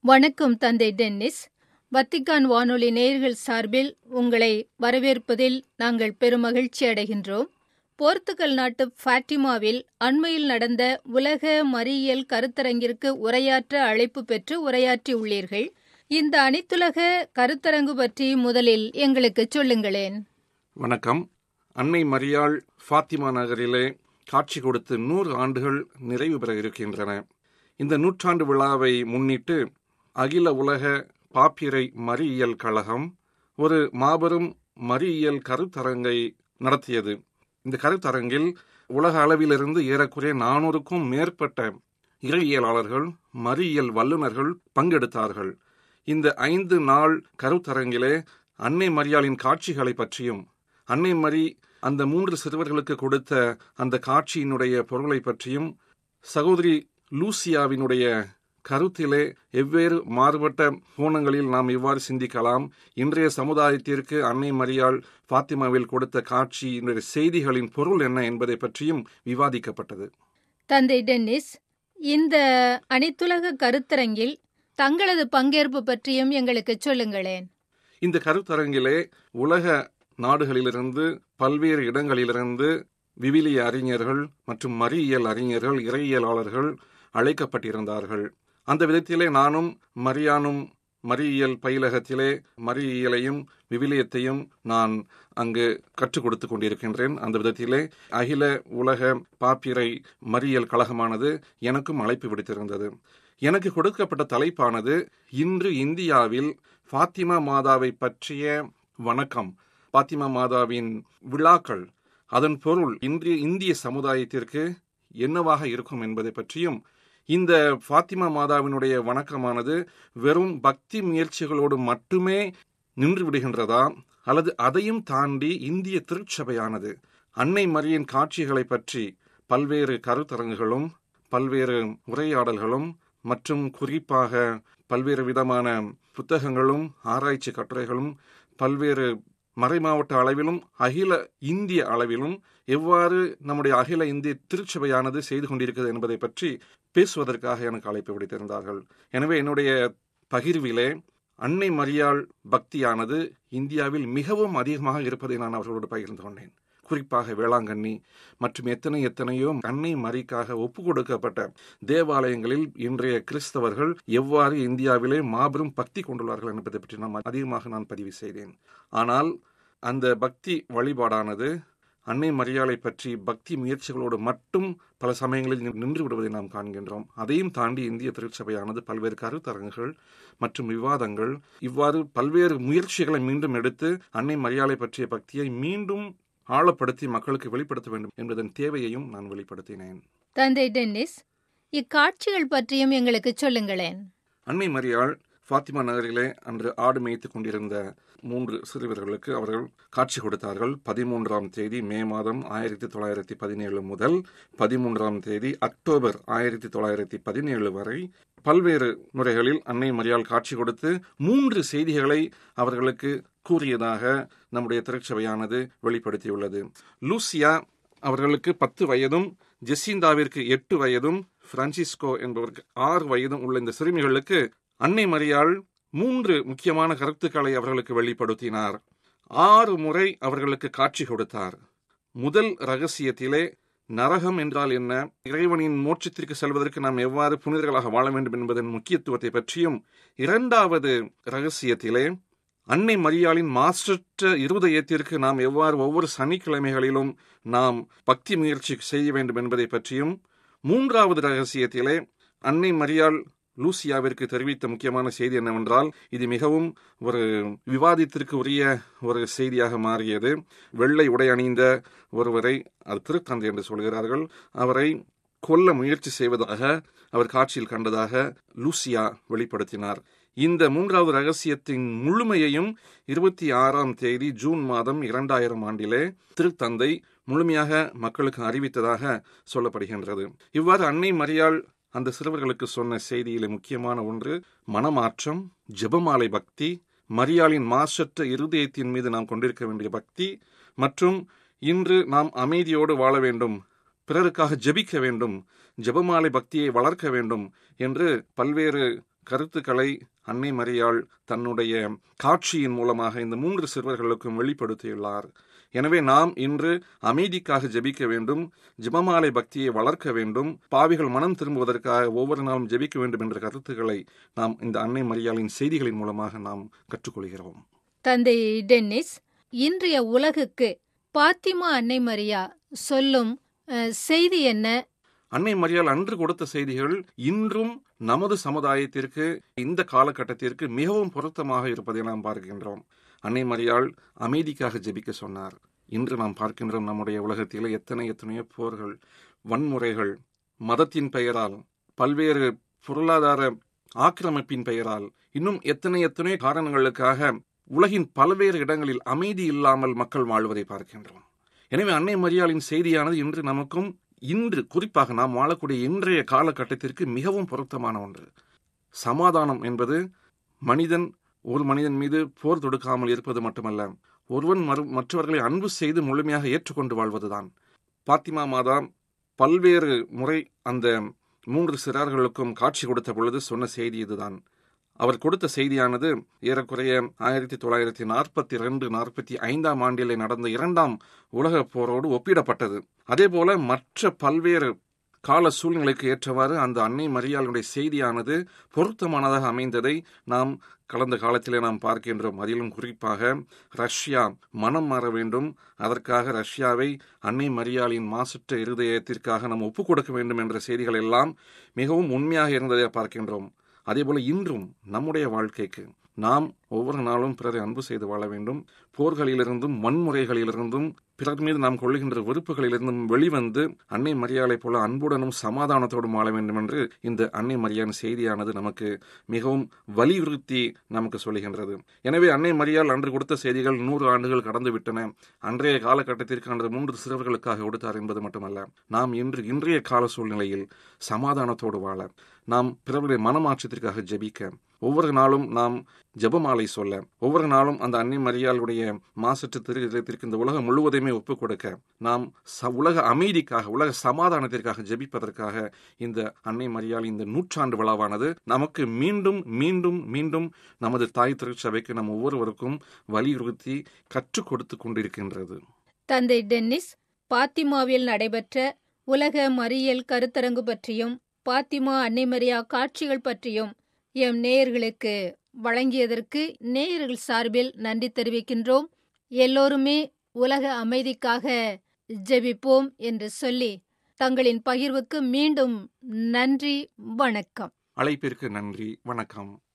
வணக்கம் தந்தை tennis Vatican வானொலி நேயர்கள் சார்பில் உங்களை வரவேற்பதில் நாங்கள் பெருமகிழ்ச்சி அடைகின்றோம் போர்த்துகல் நாட்டு ஃபாட்டிமாவில் அண்மையில் நடந்த உலக மறியியல் கருத்தரங்கிற்கு உரையாற்ற அழைப்பு பெற்று உரையாற்றியுள்ளீர்கள் இந்த அனைத்துலக கருத்தரங்கு பற்றி முதலில் எங்களுக்கு சொல்லுங்களேன் வணக்கம் அன்னை மரியாள் ஃபாத்திமா நகரிலே காட்சி கொடுத்து நூறு ஆண்டுகள் நிறைவு பெற இருக்கின்றன இந்த நூற்றாண்டு விழாவை முன்னிட்டு அகில உலக பாப்பிரை மறியியல் கழகம் ஒரு மாபெரும் மறியியல் கருத்தரங்கை நடத்தியது இந்த கருத்தரங்கில் உலக அளவிலிருந்து ஏறக்குறைய நானூறுக்கும் மேற்பட்ட இறையியலாளர்கள் மறியியல் வல்லுநர்கள் பங்கெடுத்தார்கள் இந்த ஐந்து நாள் கருத்தரங்கிலே அன்னை மரியாளின் காட்சிகளை பற்றியும் அன்னை மரி அந்த மூன்று சிறுவர்களுக்கு கொடுத்த அந்த காட்சியினுடைய பொருளை பற்றியும் சகோதரி லூசியாவினுடைய கருத்திலே எவ்வேறு மாறுபட்ட கோணங்களில் நாம் இவ்வாறு சிந்திக்கலாம் இன்றைய சமுதாயத்திற்கு அன்னை மரியாள் பாத்திமாவில் கொடுத்த காட்சியினுடைய செய்திகளின் பொருள் என்ன என்பதை பற்றியும் விவாதிக்கப்பட்டது தந்தை டென்னிஸ் இந்த அனைத்துலக கருத்தரங்கில் தங்களது பங்கேற்பு பற்றியும் எங்களுக்கு சொல்லுங்களேன் இந்த கருத்தரங்கிலே உலக நாடுகளிலிருந்து பல்வேறு இடங்களிலிருந்து விவிலிய அறிஞர்கள் மற்றும் மறியியல் அறிஞர்கள் இறையியலாளர்கள் அழைக்கப்பட்டிருந்தார்கள் அந்த விதத்திலே நானும் மரியானும் மறியியல் பயிலகத்திலே மறியியலையும் விவிலியத்தையும் நான் அங்கு கற்றுக் கொடுத்து கொண்டிருக்கின்றேன் அந்த விதத்திலே அகில உலக பாப்பிரை மறியியல் கழகமானது எனக்கும் அழைப்பு விடுத்திருந்தது எனக்கு கொடுக்கப்பட்ட தலைப்பானது இன்று இந்தியாவில் ஃபாத்திமா மாதாவை பற்றிய வணக்கம் பாத்திமா மாதாவின் விழாக்கள் அதன் பொருள் இன்றைய இந்திய சமுதாயத்திற்கு என்னவாக இருக்கும் என்பதை பற்றியும் இந்த ஃபாத்திமா மாதாவினுடைய வணக்கமானது வெறும் பக்தி முயற்சிகளோடு மட்டுமே நின்று விடுகின்றதா அல்லது அதையும் தாண்டி இந்திய திருச்சபையானது அன்னை மரியின் காட்சிகளை பற்றி பல்வேறு கருத்தரங்குகளும் பல்வேறு உரையாடல்களும் மற்றும் குறிப்பாக பல்வேறு விதமான புத்தகங்களும் ஆராய்ச்சி கட்டுரைகளும் பல்வேறு மறைமாவட்ட அளவிலும் அகில இந்திய அளவிலும் எவ்வாறு நம்முடைய அகில இந்திய திருச்சபையானது செய்து கொண்டிருக்கிறது என்பதை பற்றி பேசுவதற்காக எனக்கு அழைப்பு விடுத்திருந்தார்கள் எனவே என்னுடைய பகிர்விலே அன்னை மரியாள் பக்தியானது இந்தியாவில் மிகவும் அதிகமாக இருப்பதை நான் அவர்களோடு பகிர்ந்து கொண்டேன் குறிப்பாக வேளாங்கண்ணி மற்றும் எத்தனை எத்தனையோ அன்னை மரிக்காக ஒப்பு கொடுக்கப்பட்ட தேவாலயங்களில் இன்றைய கிறிஸ்தவர்கள் எவ்வாறு இந்தியாவிலே மாபெரும் பக்தி கொண்டுள்ளார்கள் என்பதை பற்றி நான் அதிகமாக நான் பதிவு செய்தேன் ஆனால் அந்த பக்தி வழிபாடானது அன்னை மரியாதை பற்றி பக்தி முயற்சிகளோடு மட்டும் பல சமயங்களில் நின்று விடுவதை நாம் காண்கின்றோம் அதையும் தாண்டி இந்திய திருச்சபையானது பல்வேறு கருத்தரங்குகள் மற்றும் விவாதங்கள் இவ்வாறு பல்வேறு முயற்சிகளை மீண்டும் எடுத்து அன்னை மரியாதை பற்றிய பக்தியை மீண்டும் ஆழப்படுத்தி மக்களுக்கு வெளிப்படுத்த வேண்டும் என்பதன் தேவையையும் நான் வெளிப்படுத்தினேன் தந்தை டென்னிஸ் இக்காட்சிகள் பற்றியும் எங்களுக்கு சொல்லுங்களேன் அன்னை மரியாள் ஃபாத்திமா நகரிலே அன்று ஆடு மேய்த்து கொண்டிருந்த மூன்று சிறுவர்களுக்கு அவர்கள் காட்சி கொடுத்தார்கள் பதிமூன்றாம் தேதி மே மாதம் ஆயிரத்தி தொள்ளாயிரத்தி பதினேழு முதல் பதிமூன்றாம் தேதி அக்டோபர் ஆயிரத்தி தொள்ளாயிரத்தி பதினேழு வரை பல்வேறு முறைகளில் அன்னை மரியாள் காட்சி கொடுத்து மூன்று செய்திகளை அவர்களுக்கு கூறியதாக நம்முடைய திருச்சபையானது வெளிப்படுத்தியுள்ளது லூசியா அவர்களுக்கு பத்து வயதும் ஜெசிந்தாவிற்கு எட்டு வயதும் பிரான்சிஸ்கோ என்பவருக்கு ஆறு வயதும் உள்ள இந்த சிறுமிகளுக்கு அன்னை மரியாள் மூன்று முக்கியமான கருத்துக்களை அவர்களுக்கு வெளிப்படுத்தினார் ஆறு முறை அவர்களுக்கு காட்சி கொடுத்தார் முதல் ரகசியத்திலே நரகம் என்றால் என்ன இறைவனின் மோட்சத்திற்கு செல்வதற்கு நாம் எவ்வாறு புனிதர்களாக வாழ வேண்டும் என்பதன் முக்கியத்துவத்தை பற்றியும் இரண்டாவது ரகசியத்திலே அன்னை மரியாளின் மாஸ்டற்ற இருதயத்திற்கு நாம் எவ்வாறு ஒவ்வொரு சனிக்கிழமைகளிலும் நாம் பக்தி முயற்சி செய்ய வேண்டும் என்பதை பற்றியும் மூன்றாவது ரகசியத்திலே அன்னை மரியாள் லூசியாவிற்கு தெரிவித்த முக்கியமான செய்தி என்னவென்றால் இது மிகவும் ஒரு விவாதத்திற்கு உரிய ஒரு செய்தியாக மாறியது வெள்ளை உடை அணிந்த ஒருவரை அது திருத்தந்தை என்று சொல்கிறார்கள் அவரை கொல்ல முயற்சி செய்வதாக அவர் காட்சியில் கண்டதாக லூசியா வெளிப்படுத்தினார் இந்த மூன்றாவது ரகசியத்தின் முழுமையையும் இருபத்தி ஆறாம் தேதி ஜூன் மாதம் இரண்டாயிரம் ஆண்டிலே திருத்தந்தை முழுமையாக மக்களுக்கு அறிவித்ததாக சொல்லப்படுகின்றது இவ்வாறு அன்னை மரியாள் அந்த சிறுவர்களுக்கு சொன்ன செய்தியிலே முக்கியமான ஒன்று மனமாற்றம் ஜெபமாலை பக்தி மரியாளின் மாசற்ற இருதயத்தின் மீது நாம் கொண்டிருக்க வேண்டிய பக்தி மற்றும் இன்று நாம் அமைதியோடு வாழ வேண்டும் பிறருக்காக ஜெபிக்க வேண்டும் ஜெபமாலை பக்தியை வளர்க்க வேண்டும் என்று பல்வேறு கருத்துக்களை அன்னை மரியாள் தன்னுடைய காட்சியின் மூலமாக இந்த மூன்று சிறுவர்களுக்கும் வெளிப்படுத்தியுள்ளார் எனவே நாம் இன்று அமைதிக்காக ஜெபிக்க வேண்டும் ஜெபமாலை பக்தியை வளர்க்க வேண்டும் பாவிகள் மனம் திரும்புவதற்காக ஒவ்வொரு நாளும் ஜெபிக்க வேண்டும் என்ற கருத்துக்களை நாம் இந்த அன்னை மரியாளின் செய்திகளின் மூலமாக நாம் கற்றுக்கொள்கிறோம் தந்தை டென்னிஸ் இன்றைய உலகுக்கு பாத்திமா அன்னை மரியா சொல்லும் அஹ், செய்தி என்ன அன்னை மரியாள் அன்று கொடுத்த செய்திகள் இன்றும் நமது சமுதாயத்திற்கு இந்த காலகட்டத்திற்கு மிகவும் பொருத்தமாக இருப்பதை நாம் பார்க்கின்றோம் அன்னை மரியாள் அமைதிக்காக ஜெபிக்க சொன்னார் இன்று நாம் பார்க்கின்றோம் நம்முடைய உலகத்திலே எத்தனை எத்தனையோ போர்கள் வன்முறைகள் மதத்தின் பெயரால் பல்வேறு பொருளாதார ஆக்கிரமிப்பின் பெயரால் இன்னும் எத்தனை எத்தனை காரணங்களுக்காக உலகின் பல்வேறு இடங்களில் அமைதி இல்லாமல் மக்கள் வாழ்வதை பார்க்கின்றோம் எனவே அன்னை மரியாளின் செய்தியானது இன்று நமக்கும் இன்று குறிப்பாக நாம் வாழக்கூடிய இன்றைய காலகட்டத்திற்கு மிகவும் பொருத்தமான ஒன்று சமாதானம் என்பது மனிதன் ஒரு மனிதன் மீது போர் தொடுக்காமல் இருப்பது மட்டுமல்ல ஒருவன் மறு மற்றவர்களை அன்பு செய்து முழுமையாக ஏற்றுக்கொண்டு வாழ்வதுதான் பாத்திமா மாதா பல்வேறு முறை அந்த மூன்று சிறார்களுக்கும் காட்சி கொடுத்த பொழுது சொன்ன செய்தி இதுதான் அவர் கொடுத்த செய்தியானது ஏறக்குறைய ஆயிரத்தி தொள்ளாயிரத்தி நாற்பத்தி ரெண்டு நாற்பத்தி ஐந்தாம் ஆண்டிலே நடந்த இரண்டாம் உலகப் போரோடு ஒப்பிடப்பட்டது அதேபோல மற்ற பல்வேறு கால சூழ்நிலைக்கு ஏற்றவாறு அந்த அன்னை மரியாளுடைய செய்தியானது பொருத்தமானதாக அமைந்ததை நாம் கடந்த காலத்திலே நாம் பார்க்கின்றோம் அதிலும் குறிப்பாக ரஷ்யா மனம் மாற வேண்டும் அதற்காக ரஷ்யாவை அன்னை மரியாளின் மாசற்ற இருதயத்திற்காக நாம் ஒப்புக் கொடுக்க வேண்டும் என்ற செய்திகள் எல்லாம் மிகவும் உண்மையாக இருந்ததை பார்க்கின்றோம் அதேபோல இன்றும் நம்முடைய வாழ்க்கைக்கு நாம் ஒவ்வொரு நாளும் பிறரை அன்பு செய்து வாழ வேண்டும் போர்களிலிருந்தும் வன்முறைகளிலிருந்தும் பிறர் மீது நாம் கொள்ளுகின்ற வெறுப்புகளிலிருந்தும் வெளிவந்து அன்னை மரியாதை போல அன்புடனும் சமாதானத்தோடும் வாழ வேண்டும் என்று இந்த அன்னை மரியான் செய்தியானது நமக்கு மிகவும் வலியுறுத்தி நமக்கு சொல்லுகின்றது எனவே அன்னை மரியாள் அன்று கொடுத்த செய்திகள் நூறு ஆண்டுகள் கடந்து விட்டன அன்றைய காலகட்டத்திற்கு அன்று மூன்று சிறுவர்களுக்காக கொடுத்தார் என்பது மட்டுமல்ல நாம் இன்று இன்றைய கால சூழ்நிலையில் சமாதானத்தோடு வாழ நாம் பிறருடைய மனமாற்றத்திற்காக ஜெபிக்க ஒவ்வொரு நாளும் நாம் ஜெபமாலை சொல்ல ஒவ்வொரு நாளும் அந்த அன்னை மரியாளுடைய மாசற்ற திருத்திற்கு இந்த உலகம் முழுவதையுமே ஒப்புக் கொடுக்க நாம் ச உலக அமைதிக்காக உலக சமாதானத்திற்காக ஜெபிப்பதற்காக இந்த அன்னை மரியாள் இந்த நூற்றாண்டு விழாவானது நமக்கு மீண்டும் மீண்டும் மீண்டும் நமது தாய் திருச்சபைக்கு நம் ஒவ்வொருவருக்கும் வலியுறுத்தி கற்றுக் கொடுத்து கொண்டிருக்கின்றது தந்தை டென்னிஸ் பாத்திமாவில் நடைபெற்ற உலக மறியல் கருத்தரங்கு பற்றியும் பாத்திமா அன்னை மரியா காட்சிகள் பற்றியும் எம் நேயர்களுக்கு வழங்கியதற்கு நேயர்கள் சார்பில் நன்றி தெரிவிக்கின்றோம் எல்லோருமே உலக அமைதிக்காக ஜெபிப்போம் என்று சொல்லி தங்களின் பகிர்வுக்கு மீண்டும் நன்றி வணக்கம் அழைப்பிற்கு நன்றி வணக்கம்